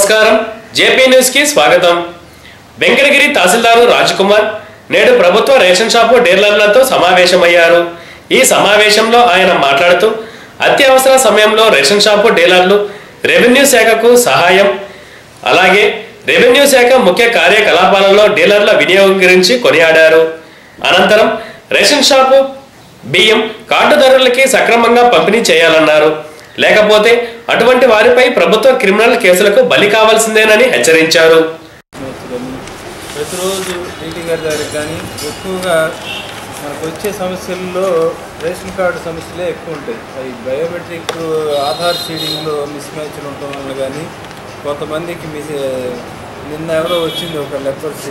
నమస్కారం JP news కి స్వాగతం వెంకటగిరి తహసీల్దారు రాజ్కుమార్ నేడు ప్రభుత్వ రేషన్ షాపు డీలర్లతో సమావేశమయ్యారు ఈ సమావేశంలో ఆయన మాట్లాడుతూ అత్యవసర సమయంలో రేషన్ షాపు డీలర్లు రెవెన్యూ శాఖకు సహాయం అలాగే రెవెన్యూ శాఖ ముఖ్య కార్యకలాపాలలో డీలర్ల వినియోగం గురించి కొనియాడారు అనంతరం రేషన్ షాపు బియ్యం కార్డుదారులకి సక్రమంగా పంపిణీ చేయాలన్నారు లేకపోతే అటువంటి వారిపై ప్రభుత్వ క్రిమినల్ కేసులకు బలి కావాల్సిందేనని హెచ్చరించారు నేర్చుకొని ప్రతిరోజు డీటీ గారి దగ్గరికి కానీ ఎక్కువగా మనకు వచ్చే సమస్యల్లో రేషన్ కార్డు సమస్యలే ఎక్కువ ఉంటాయి అవి బయోమెట్రిక్ ఆధార్ సీడింగ్లో మిస్ మ్యాచ్లు ఉండటం వల్ల కానీ కొంతమందికి మిస్ నిన్న ఎవరో వచ్చింది ఒక లెపర్స్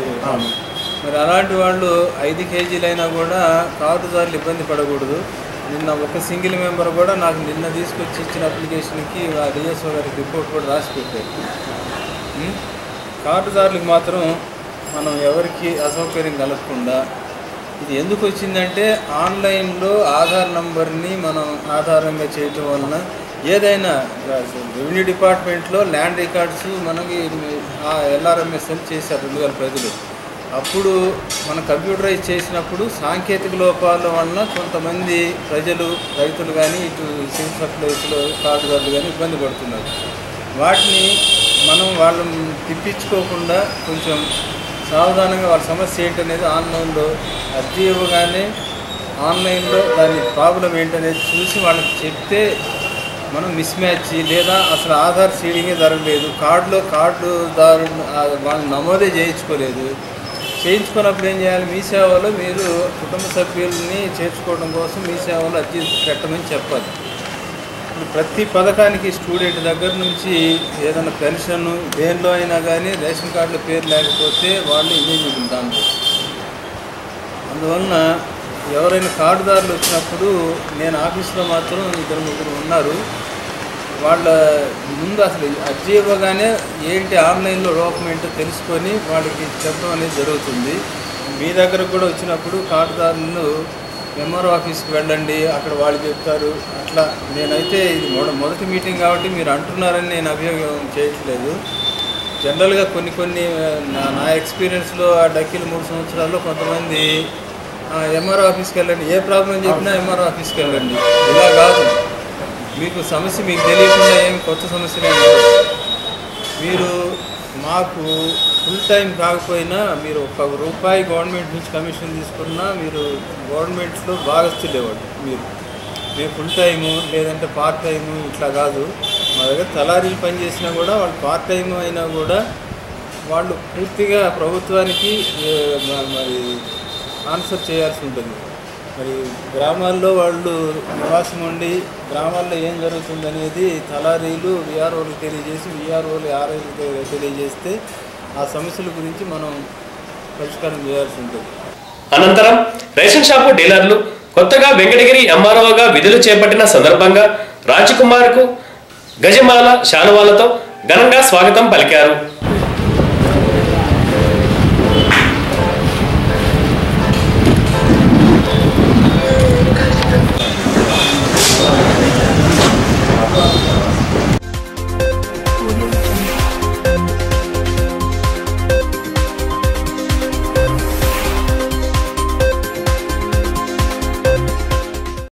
మరి అలాంటి వాళ్ళు ఐదు కేజీలైనా కూడా కార్డుదారులు ఇబ్బంది పడకూడదు నిన్న ఒక సింగిల్ మెంబర్ కూడా నాకు నిన్న తీసుకొచ్చి ఇచ్చిన అప్లికేషన్కి ఆ డిఎస్ఓ గారికి రిపోర్ట్ కూడా రాసి పెట్టారు ఉం? కార్డుదారులకు మాత్రం మనం ఎవరికి అసౌకర్యం కలగకుండా ఇది ఎందుకు వచ్చిందంటే ఆన్లైన్లో ఆధార్ నంబర్ని మనం ఆధారంగా చేయటం వలన ఏదైనా రెవెన్యూ డిపార్ట్మెంట్లో ల్యాండ్ రికార్డ్స్ మనకి ఆ ఎల్ఆర్ఎంఎస్ అని చేశారు రెండు వేల పదిలో అప్పుడు మనం కంప్యూటరైజ్ చేసినప్పుడు సాంకేతిక లోపాల వలన కొంతమంది ప్రజలు రైతులు కానీ ఇటు సివిల్ సప్లైస్లో కార్డుదారులు కానీ ఇబ్బంది పడుతున్నారు వాటిని మనం వాళ్ళని తిప్పించుకోకుండా కొంచెం సావధానంగా వాళ్ళ సమస్య ఏంటనేది ఆన్లైన్లో అర్జీ ఇవ్వగానే ఆన్లైన్లో దాని ప్రాబ్లం ఏంటనేది చూసి వాళ్ళకి చెప్తే మనం మిస్ మ్యాచ్ లేదా అసలు ఆధార్ సీడింగే జరగలేదు కార్డులో కార్డు దారు వాళ్ళు నమోదే చేయించుకోలేదు చేయించుకున్నప్పుడు ఏం చేయాలి మీ సేవలో మీరు కుటుంబ సభ్యుల్ని చేర్చుకోవడం కోసం మీ సేవలో అర్జీ పెట్టమని చెప్పాలి ఇప్పుడు ప్రతి పథకానికి స్టూడెంట్ దగ్గర నుంచి ఏదైనా పెన్షన్ దేనిలో అయినా కానీ రేషన్ కార్డులో పేరు లేకపోతే వాళ్ళు ఎలిజిబుల్ దాంట్లో అందువలన ఎవరైనా కార్డుదారులు వచ్చినప్పుడు నేను ఆఫీస్లో మాత్రం ఇద్దరు ముగ్గురు ఉన్నారు వాళ్ళ ముందు అసలు అర్జీ ఇవ్వగానే ఏంటి ఆన్లైన్లో లోపం ఏంటో తెలుసుకొని వాళ్ళకి చెప్పడం అనేది జరుగుతుంది మీ దగ్గర కూడా వచ్చినప్పుడు కార్డుదారులు ఎంఆర్ఓ ఆఫీస్కి వెళ్ళండి అక్కడ వాళ్ళు చెప్తారు అట్లా నేనైతే ఇది మొద మొదటి మీటింగ్ కాబట్టి మీరు అంటున్నారని నేను అభియోగం చేయట్లేదు జనరల్గా కొన్ని కొన్ని నా నా ఎక్స్పీరియన్స్లో ఆ డక్కీలు మూడు సంవత్సరాల్లో కొంతమంది ఎంఆర్ఓ ఆఫీస్కి వెళ్ళండి ఏ ప్రాబ్లం చెప్పినా ఎంఆర్ఓ ఆఫీస్కి వెళ్ళండి ఇలా కాదు మీకు సమస్య మీకు తెలియకుండా ఏం కొత్త సమస్యలు ఏమి ఉండవు. మీరు మాకు ఫుల్ టైం కాకపోయినా మీరు ఒక రూపాయి గవర్నమెంట్ నుంచి కమిషన్ తీసుకున్నా మీరు గవర్నమెంట్లో భాగస్థులేవాడు మీరు మేము ఫుల్ టైము లేదంటే పార్ట్ టైము ఇట్లా కాదు మా దగ్గర తలారీలు పని చేసినా కూడా వాళ్ళు పార్ట్ టైం అయినా కూడా వాళ్ళు పూర్తిగా ప్రభుత్వానికి ఏ, మ- మరి ఆన్సర్ చేయాల్సి ఉంటుంది మరి గ్రామాల్లో వాళ్ళు నివాసం ఉండి గ్రామాల్లో ఏం జరుగుతుంది అనేది తలారీలు విఆర్ఓలకు తెలియజేసి విఆర్ఓలు ఆర్ఐలకు తెలియజేస్తే ఆ సమస్యల గురించి మనం పరిష్కారం చేయాల్సి ఉంటుంది అనంతరం రేషన్ షాపు డీలర్లు కొత్తగా వెంకటగిరి ఎంఆర్ఓగా విధులు చేపట్టిన సందర్భంగా రాజ్కుమార్ కు గజమాల శాలువాలతో ఘనంగా స్వాగతం పలికారు